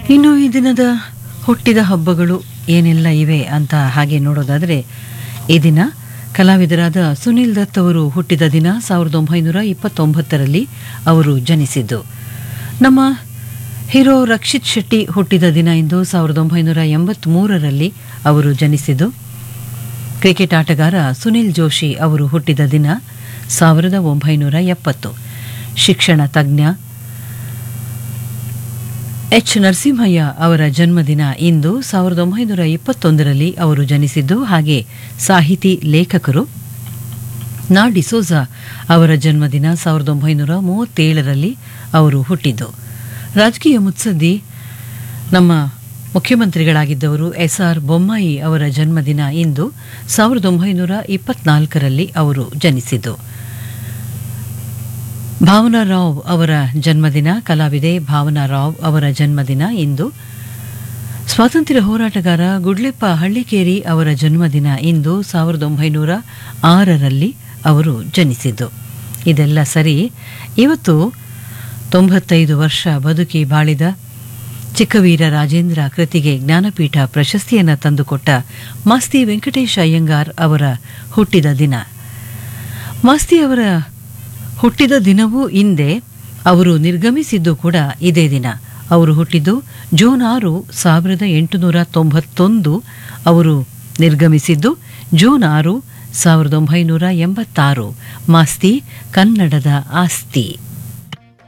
ಇನ್ನು ಈ ದಿನದ ಹುಟ್ಟಿದ ಹಬ್ಬಗಳು ಏನೆಲ್ಲ ಇವೆ ಅಂತ ಹಾಗೆ ನೋಡೋದಾದರೆ ಈ ದಿನ ಕಲಾವಿದರಾದ ಸುನಿಲ್ ದತ್ ಅವರು ಹುಟ್ಟಿದ ದಿನ ಸಾವಿರದ ಒಂಬೈನೂರ ಇಪ್ಪತ್ತೊಂಬತ್ತರಲ್ಲಿ ಅವರು ಜನಿಸಿದ್ದು ನಮ್ಮ ಹೀರೋ ರಕ್ಷಿತ್ ಶೆಟ್ಟಿ ಹುಟ್ಟಿದ ದಿನ ಇಂದು ಸಾವಿರದ ಒಂಬೈನೂರ ಎಂಬತ್ತ್ಮೂರರಲ್ಲಿ ಅವರು ಜನಿಸಿದ್ದು ಕ್ರಿಕೆಟ್ ಆಟಗಾರ ಸುನಿಲ್ ಜೋಶಿ ಅವರು ಹುಟ್ಟಿದ ದಿನ ಸಾವಿರದ ಒಂಬೈನೂರ ಎಪ್ಪತ್ತು ಶಿಕ್ಷಣ ತಜ್ಞ ಎಚ್ ನರಸಿಂಹಯ್ಯ ಅವರ ಜನ್ಮದಿನ ಇಂದು ಸಾವಿರದ ಒಂಬೈನೂರ ಇಪ್ಪತ್ತೊಂದರಲ್ಲಿ ಅವರು ಜನಿಸಿದ್ದು ಹಾಗೆ ಸಾಹಿತಿ ಲೇಖಕರು ನಾ ಡಿಸೋಜಾ ಅವರ ಜನ್ಮದಿನ ಸಾವಿರದ ಒಂಬೈನೂರ ಮೂವತ್ತೇಳರಲ್ಲಿ ಅವರು ಹುಟ್ಟಿದ್ದು ರಾಜಕೀಯ ಮುತ್ಸದ್ದಿ ನಮ್ಮ ಮುಖ್ಯಮಂತ್ರಿಗಳಾಗಿದ್ದವರು ಎಸ್ ಆರ್ ಬೊಮ್ಮಾಯಿ ಅವರ ಜನ್ಮದಿನ ಇಂದು ಸಾವಿರದ ಒಂಬೈನೂರ ಇಪ್ಪತ್ನಾಲ್ಕರಲ್ಲಿ ಅವರು ಜನಿಸಿದ್ದು ಭಾವನಾ ರಾವ್ ಅವರ ಜನ್ಮದಿನ ಕಲಾವಿದೆ ಭಾವನಾ ರಾವ್ ಅವರ ಜನ್ಮದಿನ ಇಂದು ಸ್ವಾತಂತ್ರ್ಯ ಹೋರಾಟಗಾರ ಗುಡ್ಲೆಪ್ಪ ಹಳ್ಳಿಕೇರಿ ಅವರ ಜನ್ಮದಿನ ಇಂದು ಸಾವಿರದ ಒಂಬೈನೂರ ಆರರಲ್ಲಿ ಅವರು ಜನಿಸಿದ್ದು ಇದೆಲ್ಲ ಸರಿ ಇವತ್ತು ತೊಂಬತ್ತೈದು ವರ್ಷ ಬದುಕಿ ಬಾಳಿದ ಚಿಕ್ಕವೀರ ರಾಜೇಂದ್ರ ಕೃತಿಗೆ ಜ್ಞಾನಪೀಠ ಪ್ರಶಸ್ತಿಯನ್ನು ತಂದುಕೊಟ್ಟ ಮಾಸ್ತಿ ವೆಂಕಟೇಶ ಅಯ್ಯಂಗಾರ್ ಅವರ ಹುಟ್ಟಿದ ದಿನ ಮಾಸ್ತಿ ಅವರ ಹುಟ್ಟಿದ ದಿನವೂ ಇಂದೇ ಅವರು ನಿರ್ಗಮಿಸಿದ್ದು ಕೂಡ ಇದೇ ದಿನ ಅವರು ಹುಟ್ಟಿದ್ದು ಜೂನ್ ಆರು ಸಾವಿರದ ಎಂಟುನೂರ ತೊಂಬತ್ತೊಂದು ಅವರು ನಿರ್ಗಮಿಸಿದ್ದು ಜೂನ್ ಆರು ಸಾವಿರದ ಒಂಬೈನೂರ ಎಂಬತ್ತಾರು ಮಾಸ್ತಿ ಕನ್ನಡದ ಆಸ್ತಿ